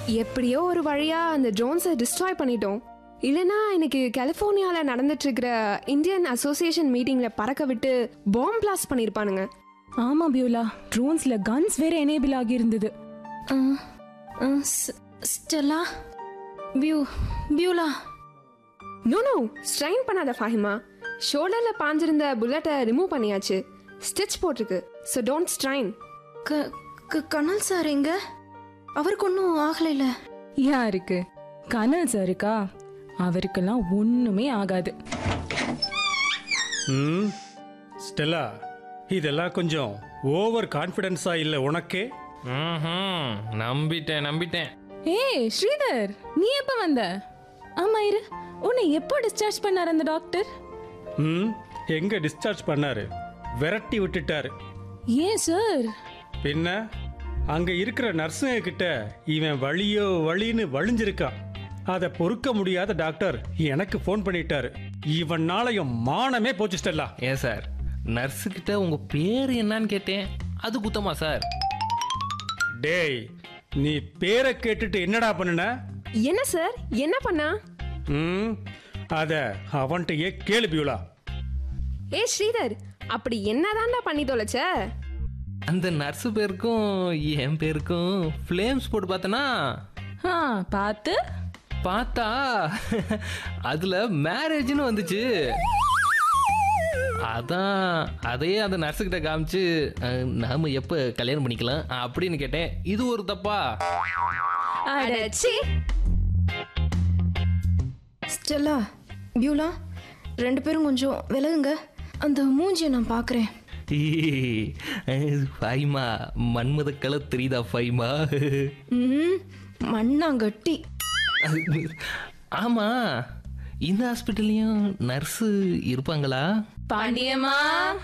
எப்படியோ ஒரு வழியா அந்த ட்ரோன்ஸை டிஸ்ட்ராய் பண்ணிட்டோம் இல்லனா இன்னைக்கு கலிஃபோர்னியால நடந்துட்டு இருக்கிற இந்தியன் அசோசியேஷன் மீட்டிங்ல பறக்க விட்டு பாம் பிளாஸ்ட் பண்ணிருப்பானுங்க ஆமா பியூலா ட்ரோன்ஸ்ல கன்ஸ் வேற எனேபிள் ஆகி இருந்தது ஸ்டெல்லா பியூ பியூலா நோ நோ ஸ்ட்ரைன் பண்ணாத ஃபாஹிமா ஷோல்டர்ல பாஞ்சிருந்த புல்லட்டை ரிமூவ் பண்ணியாச்சு ஸ்டிச் போட்டிருக்கு ஸோ டோன்ட் ஸ்ட்ரைன் க க- கனல் சார் எங்க அவருக்கு ஒன்றும் ஆகலைல யாருக்கு கனல் சாருக்கா அவருக்கெல்லாம் ஒண்ணுமே ஆகாது ம் ஸ்டெல்லா இதெல்லாம் கொஞ்சம் ஓவர் கான்ஃபிடென்ஸா இல்லை உனக்கே ம்ஹும். நம்பிட்டேன் நம்பிட்டேன் ஏய் ஸ்ரீதர் நீ எப்ப வந்த ஆமா இரு உன்னை எப்போ டிஸ்சார்ஜ் பண்ணார் அந்த டாக்டர் ம் எங்க டிஸ்சார்ஜ் பண்ணாரு விரட்டி விட்டுட்டாரு ஏன் சார் பின்ன அங்க இருக்கிற நர்ஸுங்க கிட்ட இவன் வழியோ வழின்னு வழிஞ்சிருக்கான் அதை பொறுக்க முடியாத டாக்டர் எனக்கு ஃபோன் பண்ணிட்டாரு இவனால என் மானமே போச்சு ஸ்டெல்லா ஏன் சார் நர்ஸு கிட்ட உங்க பேர் என்னன்னு கேட்டேன் அது குத்தமா சார் டேய் நீ பேரை கேட்டுட்டு என்னடா பண்ணுன என்ன சார் என்ன பண்ணா ம் அத அவன்கிட்டயே கேளு பியூலா ஏ ஸ்ரீதர் அப்படி என்னதான்டா பண்ணி தொலைச்ச அந்த நர்ஸு பேருக்கும் என் பேருக்கும் ஃப்ளேம்ஸ் போட்டு பார்த்தனா ஆ பார்த்து பார்த்தா அதுல மேரேஜ்னு வந்துச்சு அதான் அதையே அந்த நர்ஸுக்கிட்ட காமிச்சு அஹ், நாம எப்போ கல்யாணம் பண்ணிக்கலாம் அப்படின்னு கேட்டேன் இது ஒரு தப்பா அடச்சி ஸ்டெல்லா பியூலா ரெண்டு பேரும் கொஞ்சம் விலகுங்க அந்த மூஞ்சியை நான் பார்க்குறேன் ஃபைமா மன்மத கலர் தெரியுதா ஃபைமா ம் மண்ணாங்கட்டி ஆமா இந்த ஹாஸ்பிட்டல்லையும் நர்ஸு இருப்பாங்களா பாண்டியம்மா